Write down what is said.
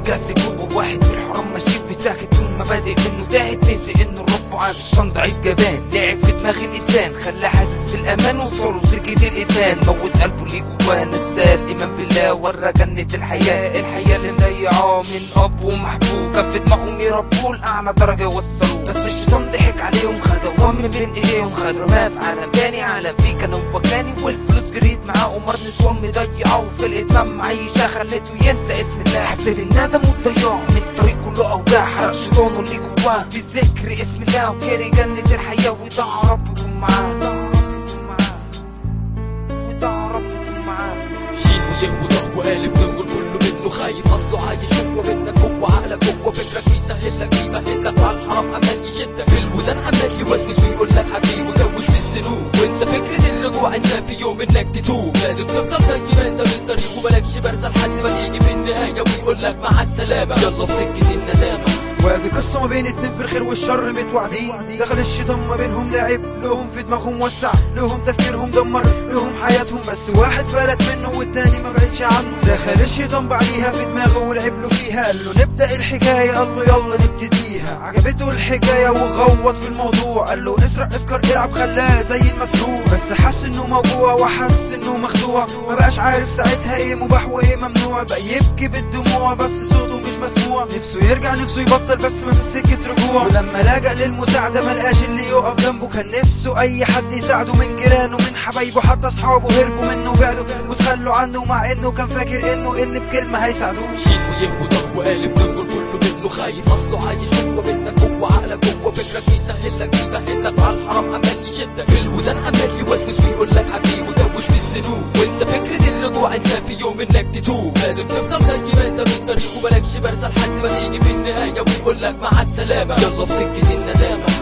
متكسب هو واحد في الحرام ماشي بساكت والمبادئ منه تاهت نسي انه الرب عامل شان ضعيف جبان لعب في دماغ الانسان خلاه حاسس بالامان وصوله سكة الادمان موت قلبه اللي جواه نساه الايمان بالله ورا جنة الحياة الحياة اللي مضيعاه من اب ومحبوب كان في دماغهم يربوه لاعلى درجة وصلوه بس الشيطان ضحك عليهم خدوه من بين ايديهم خد رماه في عالم تاني عالم فيه كان هو كاني والفلوس جريت معاه قمر نسوان مضيعه وفي الادمان معيشة خلته ينسى اسم الله حس بالندم والضياع من الطريق كله اوجاع حرق شيطانه اللي جواه بذكر اسم الله وجري جنة الحياة ودعا رب يكون معاه ودعا رب يكون معاه ودعا رب يكون معاه شين ويه وضه والف نقول كله منه خايف اصله عايش جوه منك جوه عقلك جوه فكرك بيسهل لك بيمهد لك وعلى الحرام عمال يشدك في الودان عمال يوسوس ويقول لك حبيبي وجوش في السلوك وانسى فكره الرجوع انسى في يوم انك تتوب لازم تفضل زي ما انت في الطريق ومالكش برزه لحد ما تيجي في النهايه ويقول لك مع السلامه يلا في سكه الندامه وادي قصة ما بين اتنين في الخير والشر متوعدين دخل الشيطان ما بينهم لعب لهم في دماغهم وسع لهم تفكيرهم دمر لهم حياتهم بس واحد فلت منه والتاني ما بعدش عنه دخل الشيطان بعديها في دماغه ولعب له فيها قال له نبدأ الحكاية قال له يلا نبتديها عجبته الحكاية وغوط في الموضوع قال له اسرق اسكر العب خلاه زي المسروق بس حس انه موجوع وحس انه مخدوع ما بقاش عارف ساعتها ايه مباح وايه ممنوع بقى يبكي بالدموع بس صوته مش مسموع نفسه يرجع نفسه يبطل بس ما في سكة رجوع ولما لجأ للمساعدة ملقاش اللي يقف جنبه كان نفسه اي حد يساعده من جيرانه من حبايبه حتى اصحابه هربوا منه وبعدوا وتخلوا عنه مع انه كان فاكر انه ان بكلمة هيساعدوه شين ويه وضه والف نقول كله منه خايف اصله عايش جوه منك جوه عقلك جوه فكرك بيسهل لك بيمهد لك وعلى الحرام عمال يشدك في الودان عمال يوسوس ويقول لك حبيبي وجوش في السلوك وانسى فكره الرجوع انسى في يوم انك تتوب لازم تفضل زي ما انت في الطريق ومالكش برزه لحد ما تيجي في النهايه ويقول لك مع السلامه يلا في سكه الندامه